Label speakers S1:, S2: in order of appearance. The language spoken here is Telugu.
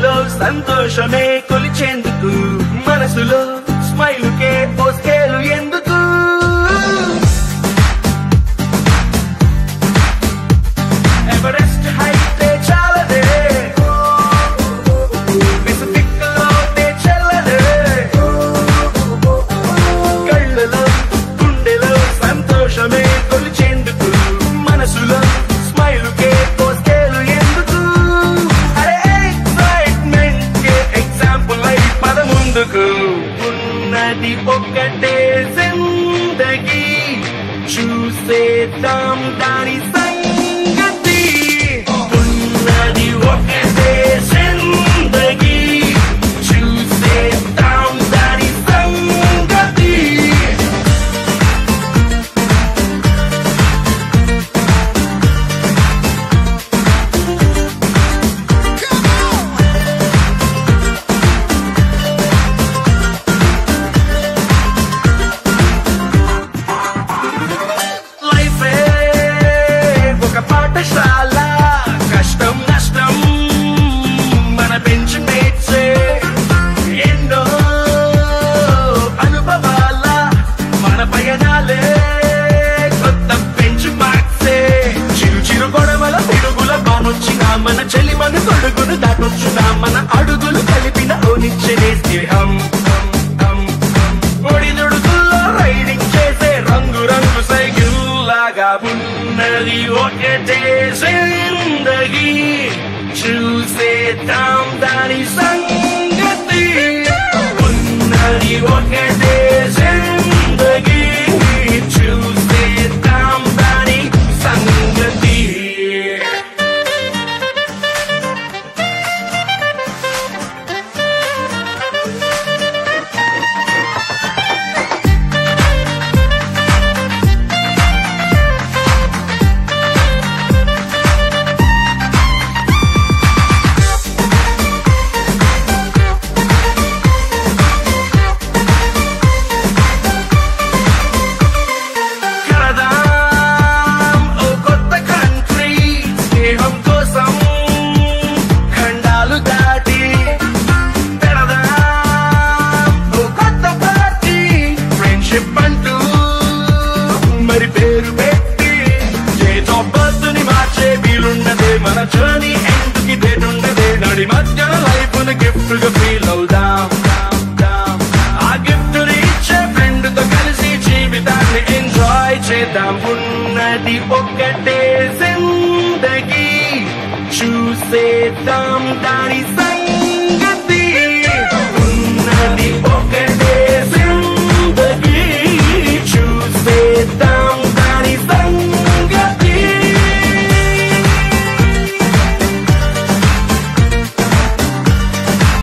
S1: కళ్ళలో సంతోషమే కొలిచేందుకు మనసులో స్మైలుకే ఓ స్కేలు ఎందుకు ఎవరెస్ట్ హైటే చాలదే పెసిఫిక్ లోనే చెల్లదే కళ్ళలో గుండెలో సంతోషమే కొలిచేందుకు మనసులో స్మైలుకే పోస్కేలు ఎందుకు అరే ఎక్సైట్మెంట్ కే ఎగ్జాంపుల్ అయి పద ముందుకు ఉన్నది ఒక్కటే జిందగీ చూసేద్దాం దాని సంగతి ఉన్నది ఒక్కటే జిందగీ చూసేద్దాం దాని సంగతి లైఫే ఒక పాఠశాల కష్టం నష్టం మన బెంచ్ మేట్సే ఎన్నో అనుభవాల మన పయనాలే కొత్త బెంచ్ మార్క్సే చిరు చిరు గొడవల పిడుగుల బానొచ్చిన మన చెలిమను తొడుగును దాటొచ్చున మన అడుగులు కలిపిన ఓనిచ్చనే స్నేహం ఒడిదుడుకుల్లో రైడింగ్ చేసే రంగు రంగు సైకిల్ లాగా ఉన్నది ఒకటే జిందగీ చూసేద్దాం దాని సంగతి ఉన్నది ఒకటే జిందగీ చూసేద్దాం దాని సంగతి కడదాం ఓ కొత్త కంట్రీ స్నేహం కోసం ఖండాలు దాటి పెడదాం ఓ కొత్త పార్టీ ఫ్రెండ్షిప్ అంటూ మరి పేరు పెట్టి చేతో బస్సుని మార్చే వీలున్నదే మన జర్నీ ఎందుకు డేటుండదే నడి మధ్య లైఫ్ ను గిఫ్ట్ గా ఫీల్ అవుదాం ఆ గిఫ్ట్ ఇచ్చే ఫ్రెండ్ తో కలిసి జీవితాన్ని ఎంజాయ్ చేద్దాం ఉన్నది ఒక్కటే జిందగీ చూసేద్దాం దాని సంగతి